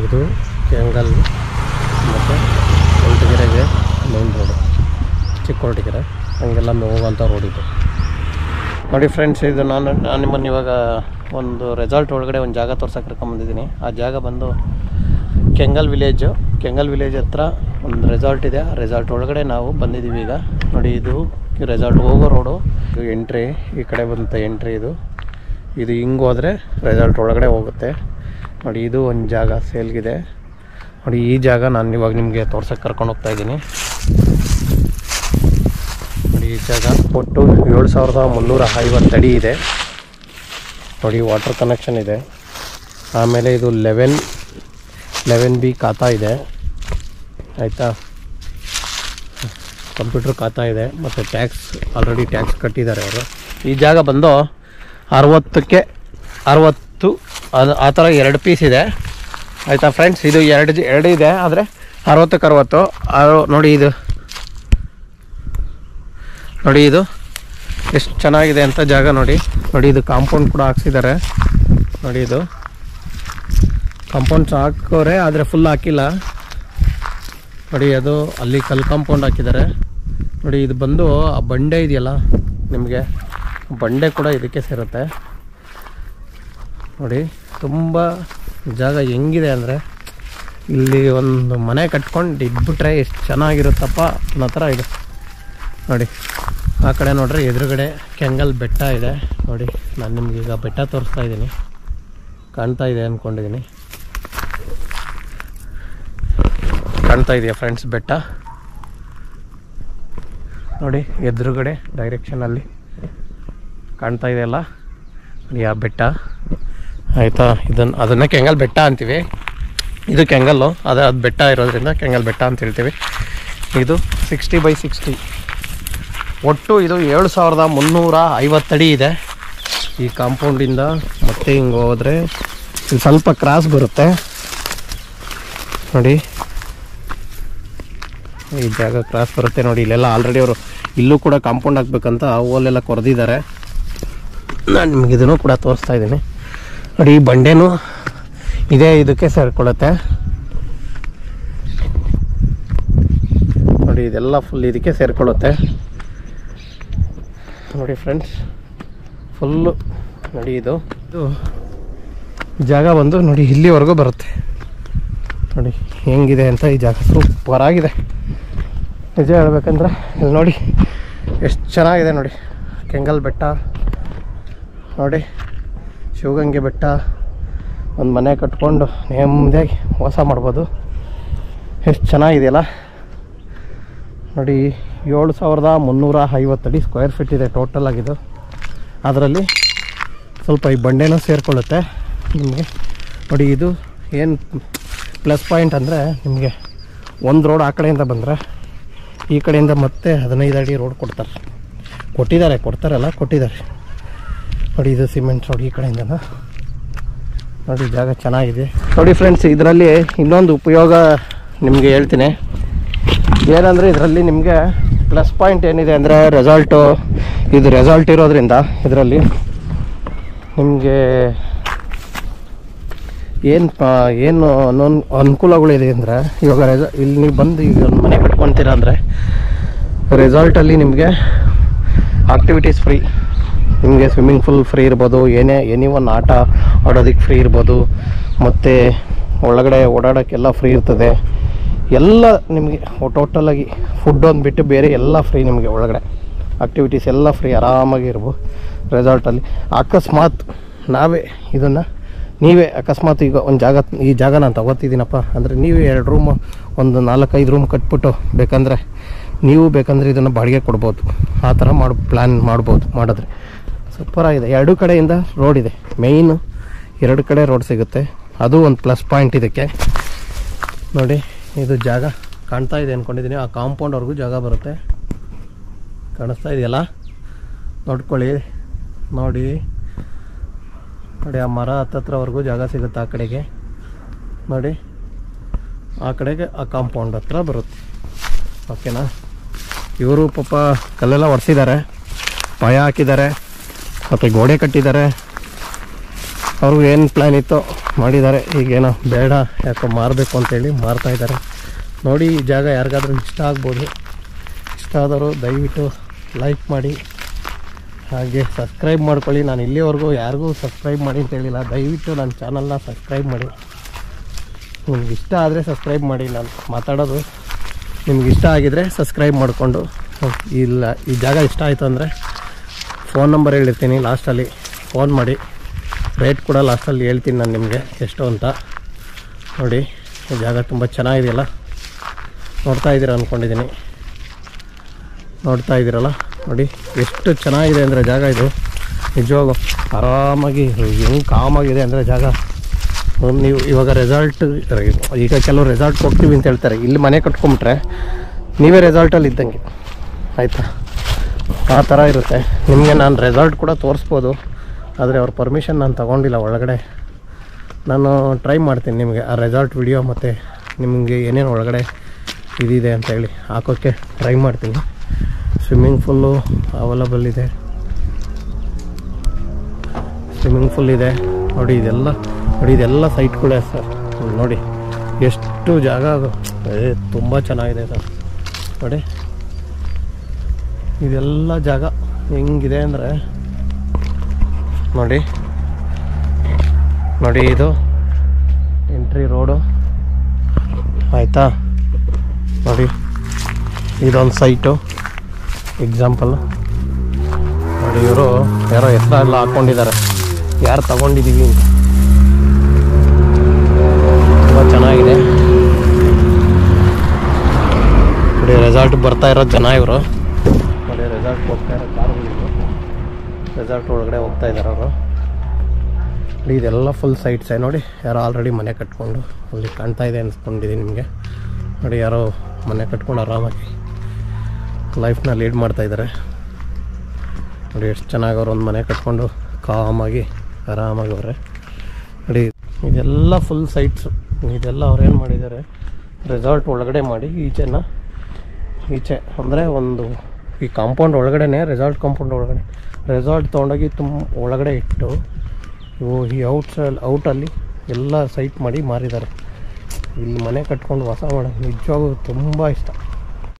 ಇದು ಕೆಂಗಲ್ ಮತ್ತು ಕೊರಟಗೆರೆಗೆ main road ಚಿಕ್ಕ ಕೊರಟಗೆರೆ ಹಂಗೆಲ್ಲ ಹೋಗುವಂಥ ರೋಡ್ ಇದು ನೋಡಿ ಫ್ರೆಂಡ್ಸ್ ಇದು ನಾನು ನಾನು ನಿಮ್ಮನ್ನು ಇವಾಗ ಒಂದು ರೆಸಾರ್ಟ್ ಒಳಗಡೆ ಒಂದು ಜಾಗ ತೋರ್ಸಕ್ಕೆ ಕರ್ಕೊಂಬಂದಿದ್ದೀನಿ ಆ ಜಾಗ ಬಂದು ಕೆಂಗಲ್ ವಿಲೇಜು ಕೆಂಗಲ್ ವಿಲೇಜ್ ಹತ್ರ ಒಂದು ರೆಸಾರ್ಟ್ ಇದೆ ಆ ರೆಸಾರ್ಟ್ ಒಳಗಡೆ ನಾವು ಬಂದಿದ್ದೀವಿ ಈಗ ನೋಡಿ ಇದು ರೆಸಾರ್ಟ್ ಹೋಗೋ ರೋಡು ಇದು ಎಂಟ್ರಿ ಈ ಕಡೆ ಬಂತ ಎಂಟ್ರಿ ಇದು ಇದು ಹಿಂಗೆ ಹೋದರೆ ರೆಸಾರ್ಟ್ ಒಳಗಡೆ ಹೋಗುತ್ತೆ ನೋಡಿ ಇದು ಒಂದು ಜಾಗ ಸೇಲ್ಗಿದೆ ನೋಡಿ ಈ ಜಾಗ ನಾನು ಇವಾಗ ನಿಮಗೆ ತೋರ್ಸಕ್ಕೆ ಕರ್ಕೊಂಡು ಹೋಗ್ತಾ ಇದ್ದೀನಿ ನೋಡಿ ಈ ಜಾಗ ಒಟ್ಟು ಏಳು ಸಾವಿರದ ಮುನ್ನೂರ ಐವತ್ತು ಅಡಿ ಇದೆ ನೋಡಿ ವಾಟರ್ ಕನೆಕ್ಷನ್ ಇದೆ ಆಮೇಲೆ ಇದು ಲೆವೆನ್ ಲೆವೆನ್ ಬಿ ಖಾತಾ ಇದೆ ಆಯಿತಾ ಕಂಪ್ಯೂಟರ್ ಖಾತಾ ಇದೆ ಮತ್ತು ಟ್ಯಾಕ್ಸ್ ಆಲ್ರೆಡಿ ಟ್ಯಾಕ್ಸ್ ಕಟ್ಟಿದ್ದಾರೆ ಅವರು ಈ ಜಾಗ ಬಂದು ಅರವತ್ತಕ್ಕೆ ಅರವತ್ತು ಅದು ಆ ಥರ ಎರಡು ಪೀಸ್ ಇದೆ ಆಯಿತಾ ಫ್ರೆಂಡ್ಸ್ ಇದು ಎರಡು ಜ- ಎರಡು ಇದೆ ಆದರೆ ಅರವತ್ತಕ್ಕೆ ಅರವತ್ತು ಆರು ನೋಡಿ ಇದು ನೋಡಿ ಇದು ಎಷ್ಟು ಚೆನ್ನಾಗಿದೆ ಅಂತ ಜಾಗ ನೋಡಿ ನೋಡಿ ಇದು ಕಾಂಪೌಂಡ್ ಕೂಡ ಹಾಕ್ಸಿದ್ದಾರೆ ನೋಡಿ ಇದು ಕಾಂಪೌಂಡ್ಸ್ ಹಾಕೋರೆ ಆದರೆ ಫುಲ್ ಹಾಕಿಲ್ಲ ನೋಡಿ ಅದು ಅಲ್ಲಿ ಕಲ್ ಕಾಂಪೌಂಡ್ ಹಾಕಿದ್ದಾರೆ ನೋಡಿ ಇದು ಬಂದು ಆ ಬಂಡೆ ಇದೆಯಲ್ಲ ನಿಮಗೆ ಬಂಡೆ ಕೂಡ ಇದಕ್ಕೆ ಸೇರುತ್ತೆ ನೋಡಿ ತುಂಬ ಜಾಗ ಹೆಂಗಿದೆ ಅಂದರೆ ಇಲ್ಲಿ ಒಂದು ಮನೆ ಕಟ್ಕೊಂಡು ಇದ್ಬಿಟ್ರೆ ಎಷ್ಟು ಚೆನ್ನಾಗಿರುತ್ತಪ್ಪ ಅನ್ನೋ ಥರ ಇದೆ ನೋಡಿ ಆ ಕಡೆ ನೋಡ್ರಿ ಎದುರುಗಡೆ ಕೆಂಗಲ್ ಬೆಟ್ಟ ಇದೆ ನೋಡಿ ನಾನು ನಿಮ್ಗೀಗ ಬೆಟ್ಟ ತೋರಿಸ್ತಾ ಇದ್ದೀನಿ ಕಾಣ್ತಾ ಇದೆ ಅಂದ್ಕೊಂಡಿದ್ದೀನಿ ಕಾಣ್ತಾ ಇದೆಯಾ ಫ್ರೆಂಡ್ಸ್ ಬೆಟ್ಟ ನೋಡಿ ಎದುರುಗಡೆ ಡೈರೆಕ್ಷನಲ್ಲಿ ಕಾಣ್ತಾ ಇದೆಯಲ್ಲ ನೋಡಿ ಆ ಬೆಟ್ಟ ಆಯಿತಾ ಇದನ್ನು ಅದನ್ನು ಕೆಂಗಲ್ ಬೆಟ್ಟ ಅಂತೀವಿ ಇದು ಕೆಂಗಲ್ಲು ಅದು ಅದು ಬೆಟ್ಟ ಇರೋದ್ರಿಂದ ಕೆಂಗಲ್ ಬೆಟ್ಟ ಅಂತ ಹೇಳ್ತೀವಿ ಇದು ಸಿಕ್ಸ್ಟಿ ಬೈ ಸಿಕ್ಸ್ಟಿ ಒಟ್ಟು ಇದು ಏಳು ಸಾವಿರದ ಮುನ್ನೂರ ಐವತ್ತಡಿ ಇದೆ ಈ ಕಾಂಪೌಂಡಿಂದ ಮತ್ತೆ ಹಿಂಗೆ ಹೋದರೆ ಇದು ಸ್ವಲ್ಪ ಕ್ರಾಸ್ ಬರುತ್ತೆ ನೋಡಿ ಈ ಜಾಗ ಕ್ರಾಸ್ ಬರುತ್ತೆ ನೋಡಿ ಇಲ್ಲೆಲ್ಲ ಆಲ್ರೆಡಿ ಅವರು ಇಲ್ಲೂ ಕೂಡ ಕಾಂಪೌಂಡ್ ಹಾಕ್ಬೇಕಂತ ಓಲೆಲ್ಲ ಕೊರೆದಿದ್ದಾರೆ ನಾನು ನಿಮ್ಗೆ ಇದನ್ನು ಕೂಡ ತೋರಿಸ್ತಾ ಇದ್ದೀನಿ ನೋಡಿ ಈ ಬಂಡೆನೂ ಇದೇ ಇದಕ್ಕೆ ಸೇರ್ಕೊಳ್ಳುತ್ತೆ ನೋಡಿ ಇದೆಲ್ಲ ಫುಲ್ ಇದಕ್ಕೆ ಸೇರ್ಕೊಳ್ಳುತ್ತೆ ನೋಡಿ ಫ್ರೆಂಡ್ಸ್ ಫುಲ್ಲು ನೋಡಿ ಇದು ಇದು ಜಾಗ ಬಂದು ನೋಡಿ ಇಲ್ಲಿವರೆಗೂ ಬರುತ್ತೆ ನೋಡಿ ಹೆಂಗಿದೆ ಅಂತ ಈ ಜಾಗ ಸೂಪರ್ ಆಗಿದೆ ನಿಜ ಹೇಳ್ಬೇಕಂದ್ರೆ ಇಲ್ಲಿ ನೋಡಿ ಎಷ್ಟು ಚೆನ್ನಾಗಿದೆ ನೋಡಿ ಕೆಂಗಲ್ ಬೆಟ್ಟ ನೋಡಿ ಶಿವಗಂಗೆ ಬೆಟ್ಟ ಒಂದು ಮನೆ ಕಟ್ಕೊಂಡು ನೆಮ್ಮದಿಯಾಗಿ ವಾಸ ಮಾಡ್ಬೋದು ಎಷ್ಟು ಚೆನ್ನಾಗಿದೆಯಲ್ಲ ನೋಡಿ ಏಳು ಸಾವಿರದ ಮುನ್ನೂರ ಐವತ್ತಡಿ ಸ್ಕ್ವೇರ್ ಫೀಟ್ ಇದೆ ಟೋಟಲ್ ಆಗಿದ್ದು ಅದರಲ್ಲಿ ಸ್ವಲ್ಪ ಈ ಬಂಡೆನೂ ಸೇರಿಕೊಳ್ಳುತ್ತೆ ನಿಮಗೆ ನೋಡಿ ಇದು ಏನು ಪ್ಲಸ್ ಪಾಯಿಂಟ್ ಅಂದರೆ ನಿಮಗೆ ಒಂದು ರೋಡ್ ಆ ಕಡೆಯಿಂದ ಬಂದರೆ ಈ ಕಡೆಯಿಂದ ಮತ್ತೆ ಹದಿನೈದು ಅಡಿ ರೋಡ್ ಕೊಡ್ತಾರೆ ಕೊಟ್ಟಿದ್ದಾರೆ ಕೊಡ್ತಾರಲ್ಲ ಕೊಟ್ಟಿದ್ದಾರೆ ನೋಡಿ ಇದು ಸಿಮೆಂಟ್ ರೋಡ್ ಈ ಕಡೆಯಿಂದ ನೋಡಿ ಜಾಗ ಚೆನ್ನಾಗಿದೆ ನೋಡಿ ಫ್ರೆಂಡ್ಸ್ ಇದರಲ್ಲಿ ಇನ್ನೊಂದು ಉಪಯೋಗ ನಿಮಗೆ ಹೇಳ್ತೀನಿ ಏನಂದರೆ ಇದರಲ್ಲಿ ನಿಮಗೆ ಪ್ಲಸ್ ಪಾಯಿಂಟ್ ಏನಿದೆ ಅಂದರೆ ರೆಸಾಲ್ಟು ಇದು ರೆಸಾಲ್ಟ್ ಇರೋದ್ರಿಂದ ಇದರಲ್ಲಿ ನಿಮಗೆ ಏನು ಏನು ಅನೋನ್ ಅನುಕೂಲಗಳಿದೆ ಅಂದರೆ ಇವಾಗ ರೆಸ ಇಲ್ಲಿ ನೀವು ಬಂದು ಈಗ ಒಂದು ಮನೆ ಕಟ್ಕೊತೀರ ಅಂದರೆ ರೆಸಾಲ್ಟಲ್ಲಿ ನಿಮಗೆ ಆಕ್ಟಿವಿಟೀಸ್ ಫ್ರೀ ನಿಮಗೆ ಸ್ವಿಮ್ಮಿಂಗ್ ಫೂಲ್ ಫ್ರೀ ಇರ್ಬೋದು ಏನೇ ಎನಿ ಒನ್ ಆಟ ಆಡೋದಕ್ಕೆ ಫ್ರೀ ಇರ್ಬೋದು ಮತ್ತು ಒಳಗಡೆ ಓಡಾಡೋಕ್ಕೆಲ್ಲ ಫ್ರೀ ಇರ್ತದೆ ಎಲ್ಲ ನಿಮಗೆ ಟೋಟಲಾಗಿ ಫುಡ್ ಒಂದು ಬಿಟ್ಟು ಬೇರೆ ಎಲ್ಲ ಫ್ರೀ ನಿಮಗೆ ಒಳಗಡೆ ಆಕ್ಟಿವಿಟೀಸ್ ಎಲ್ಲ ಫ್ರೀ ಆರಾಮಾಗಿ ಇರ್ಬೋದು ರೆಸಾರ್ಟಲ್ಲಿ ಅಕಸ್ಮಾತ್ ನಾವೇ ಇದನ್ನು ನೀವೇ ಅಕಸ್ಮಾತ್ ಈಗ ಒಂದು ಜಾಗ ಈ ಜಾಗ ನಾನು ತಗೋತಿದ್ದೀನಪ್ಪ ಅಂದರೆ ನೀವೇ ಎರಡು ರೂಮ್ ಒಂದು ನಾಲ್ಕೈದು ರೂಮ್ ಕಟ್ಬಿಟ್ಟು ಬೇಕಂದರೆ ನೀವು ಬೇಕಂದರೆ ಇದನ್ನು ಬಾಡಿಗೆ ಕೊಡ್ಬೋದು ಆ ಥರ ಮಾಡಿ ಪ್ಲ್ಯಾನ್ ಮಾಡ್ಬೋದು ಮಾಡಿದ್ರೆ ಸೂಪರಾಗಿದೆ ಎರಡು ಕಡೆಯಿಂದ ರೋಡ್ ಇದೆ ಮೇಯ್ನು ಎರಡು ಕಡೆ ರೋಡ್ ಸಿಗುತ್ತೆ ಅದು ಒಂದು ಪ್ಲಸ್ ಪಾಯಿಂಟ್ ಇದಕ್ಕೆ ನೋಡಿ ಇದು ಜಾಗ ಕಾಣ್ತಾ ಇದೆ ಅಂದ್ಕೊಂಡಿದ್ದೀನಿ ಆ ಕಾಂಪೌಂಡ್ವರೆಗೂ ಜಾಗ ಬರುತ್ತೆ ಕಾಣಿಸ್ತಾ ಇದೆಯಲ್ಲ ನೋಡ್ಕೊಳ್ಳಿ ನೋಡಿ ನೋಡಿ ಆ ಮರ ಹತ್ತತ್ರವರೆಗೂ ಜಾಗ ಸಿಗುತ್ತೆ ಆ ಕಡೆಗೆ ನೋಡಿ ಆ ಕಡೆಗೆ ಆ ಕಾಂಪೌಂಡ್ ಹತ್ರ ಬರುತ್ತೆ ಓಕೆನಾ ಇವರು ಪಾಪ ಕಲ್ಲೆಲ್ಲ ಒರೆಸಿದ್ದಾರೆ ಪಾಯ ಹಾಕಿದ್ದಾರೆ ಮತ್ತು ಗೋಡೆ ಕಟ್ಟಿದ್ದಾರೆ ಅವ್ರಿಗೂ ಏನು ಪ್ಲ್ಯಾನ್ ಇತ್ತೋ ಮಾಡಿದ್ದಾರೆ ಈಗೇನೋ ಬೇಡ ಯಾಕೋ ಮಾರಬೇಕು ಅಂತೇಳಿ ಮಾರ್ತಾ ಇದ್ದಾರೆ ನೋಡಿ ಈ ಜಾಗ ಯಾರಿಗಾದ್ರೂ ಇಷ್ಟ ಆಗ್ಬೋದು ಇಷ್ಟ ಆದವರು ದಯವಿಟ್ಟು ಲೈಕ್ ಮಾಡಿ ಹಾಗೆ ಸಬ್ಸ್ಕ್ರೈಬ್ ಮಾಡ್ಕೊಳ್ಳಿ ನಾನು ಇಲ್ಲಿವರೆಗೂ ಯಾರಿಗೂ ಸಬ್ಸ್ಕ್ರೈಬ್ ಮಾಡಿ ಅಂತ ಹೇಳಿಲ್ಲ ದಯವಿಟ್ಟು ನನ್ನ ಚಾನಲ್ನ ಸಬ್ಸ್ಕ್ರೈಬ್ ಮಾಡಿ ನಿಮ್ಗೆ ಇಷ್ಟ ಆದರೆ ಸಬ್ಸ್ಕ್ರೈಬ್ ಮಾಡಿ ನಾನು ಮಾತಾಡೋದು ನಿಮ್ಗೆ ಇಷ್ಟ ಆಗಿದರೆ ಸಬ್ಸ್ಕ್ರೈಬ್ ಮಾಡಿಕೊಂಡು ಇಲ್ಲ ಈ ಜಾಗ ಇಷ್ಟ ಆಯಿತು ಅಂದರೆ ಫೋನ್ ನಂಬರ್ ಹೇಳಿರ್ತೀನಿ ಲಾಸ್ಟಲ್ಲಿ ಫೋನ್ ಮಾಡಿ ರೇಟ್ ಕೂಡ ಲಾಸ್ಟಲ್ಲಿ ಹೇಳ್ತೀನಿ ನಾನು ನಿಮಗೆ ಎಷ್ಟು ಅಂತ ನೋಡಿ ಈ ಜಾಗ ತುಂಬ ಚೆನ್ನಾಗಿದೆಯಲ್ಲ ನೋಡ್ತಾ ಇದ್ದೀರಾ ಅಂದ್ಕೊಂಡಿದ್ದೀನಿ ನೋಡ್ತಾ ಇದ್ದೀರಲ್ಲ ನೋಡಿ ಎಷ್ಟು ಚೆನ್ನಾಗಿದೆ ಅಂದರೆ ಜಾಗ ಇದು ನಿಜವಾಗೂ ಆರಾಮಾಗಿ ಹೆಂಗೆ ಕಾಮಾಗಿದೆ ಅಂದರೆ ಜಾಗ ಒಂದ್ ನೀವು ಇವಾಗ ರೆಸಾರ್ಟ್ ಈಗ ಕೆಲವು ರೆಸಾರ್ಟ್ಗೆ ಹೋಗ್ತೀವಿ ಅಂತ ಹೇಳ್ತಾರೆ ಇಲ್ಲಿ ಮನೆ ಕಟ್ಕೊಂಬಿಟ್ರೆ ನೀವೇ ರೆಸಾರ್ಟಲ್ಲಿ ಇದ್ದಂಗೆ ಆಯಿತಾ ಆ ಥರ ಇರುತ್ತೆ ನಿಮಗೆ ನಾನು ರೆಸಾರ್ಟ್ ಕೂಡ ತೋರಿಸ್ಬೋದು ಆದರೆ ಅವ್ರ ಪರ್ಮಿಷನ್ ನಾನು ತೊಗೊಂಡಿಲ್ಲ ಒಳಗಡೆ ನಾನು ಟ್ರೈ ಮಾಡ್ತೀನಿ ನಿಮಗೆ ಆ ರೆಸಾರ್ಟ್ ವಿಡಿಯೋ ಮತ್ತು ನಿಮಗೆ ಏನೇನು ಒಳಗಡೆ ಇದಿದೆ ಅಂತ ಹೇಳಿ ಹಾಕೋಕ್ಕೆ ಟ್ರೈ ಮಾಡ್ತೀನಿ ಸ್ವಿಮ್ಮಿಂಗ್ ಫುಲ್ಲು ಅವೈಲಬಲ್ ಇದೆ ಸ್ವಿಮ್ಮಿಂಗ್ ಫುಲ್ ಇದೆ ನೋಡಿ ಇದೆಲ್ಲ ನೋಡಿ ಇದೆಲ್ಲ ಸೈಟ್ಗಳೇ ಸರ್ ನೋಡಿ ಎಷ್ಟು ಜಾಗ ಅದು ಏ ತುಂಬ ಚೆನ್ನಾಗಿದೆ ಸರ್ ನೋಡಿ ಇದೆಲ್ಲ ಜಾಗ ಹೆಂಗಿದೆ ಅಂದರೆ ನೋಡಿ ನೋಡಿ ಇದು ಎಂಟ್ರಿ ರೋಡು ಆಯಿತಾ ನೋಡಿ ಇದೊಂದು ಸೈಟು ಎಕ್ಸಾಂಪಲ್ ನೋಡಿ ಇವರು ಯಾರೋ ಹೆಸರೆಲ್ಲ ಹಾಕ್ಕೊಂಡಿದ್ದಾರೆ ಯಾರು ತಗೊಂಡಿದ್ದೀವಿ ಅಂತ ತುಂಬ ಚೆನ್ನಾಗಿದೆ ನೋಡಿ ರೆಸಾರ್ಟ್ ಬರ್ತಾ ಇರೋ ಜನ ಇವರು ನೋಡಿ ರೆಸಾರ್ಟ್ ಹೋಗ್ತಾ ಇರೋ ಕಾರುಗಳಿವು ರೆಸಾರ್ಟ್ ಒಳಗಡೆ ಹೋಗ್ತಾ ಇದ್ದಾರೆ ಅವರು ನೋಡಿ ಇದೆಲ್ಲ ಫುಲ್ ಸೈಟ್ಸೇ ನೋಡಿ ಯಾರೋ ಆಲ್ರೆಡಿ ಮನೆ ಕಟ್ಕೊಂಡು ಅಲ್ಲಿ ಕಾಣ್ತಾ ಇದೆ ಅನ್ಸ್ಕೊಂಡಿದ್ದೀನಿ ನಿಮಗೆ ನೋಡಿ ಯಾರೋ ಮನೆ ಕಟ್ಕೊಂಡು ಆರಾಮಾಗಿ ಲೈಫ್ನ ಲೀಡ್ ಮಾಡ್ತಾ ಇದ್ದಾರೆ ನೋಡಿ ಎಷ್ಟು ಚೆನ್ನಾಗಿ ಅವ್ರು ಒಂದು ಮನೆ ಕಟ್ಕೊಂಡು ಕಾಮಾಗಿ ಆರಾಮಾಗಿ ಅವರೆ ನೋಡಿ ಇದೆಲ್ಲ ಫುಲ್ ಸೈಟ್ಸು ಇದೆಲ್ಲ ಅವ್ರು ಏನು ಮಾಡಿದ್ದಾರೆ ರೆಸಾರ್ಟ್ ಒಳಗಡೆ ಮಾಡಿ ಈಚೆನ ಈಚೆ ಅಂದರೆ ಒಂದು ಈ ಕಾಂಪೌಂಡ್ ಒಳಗಡೆನೆ ರೆಸಾರ್ಟ್ ಕಾಂಪೌಂಡ್ ಒಳಗಡೆ ರೆಸಾರ್ಟ್ ತೊಗೊಂಡೋಗಿ ತುಂಬ ಒಳಗಡೆ ಇಟ್ಟು ಇವು ಈ ಔಟ್ ಔಟಲ್ಲಿ ಎಲ್ಲ ಸೈಟ್ ಮಾಡಿ ಮಾರಿದ್ದಾರೆ ಇಲ್ಲಿ ಮನೆ ಕಟ್ಕೊಂಡು ವಾಸ ಮಾಡೋದು ನಿಜವಾಗೂ ತುಂಬ ಇಷ್ಟ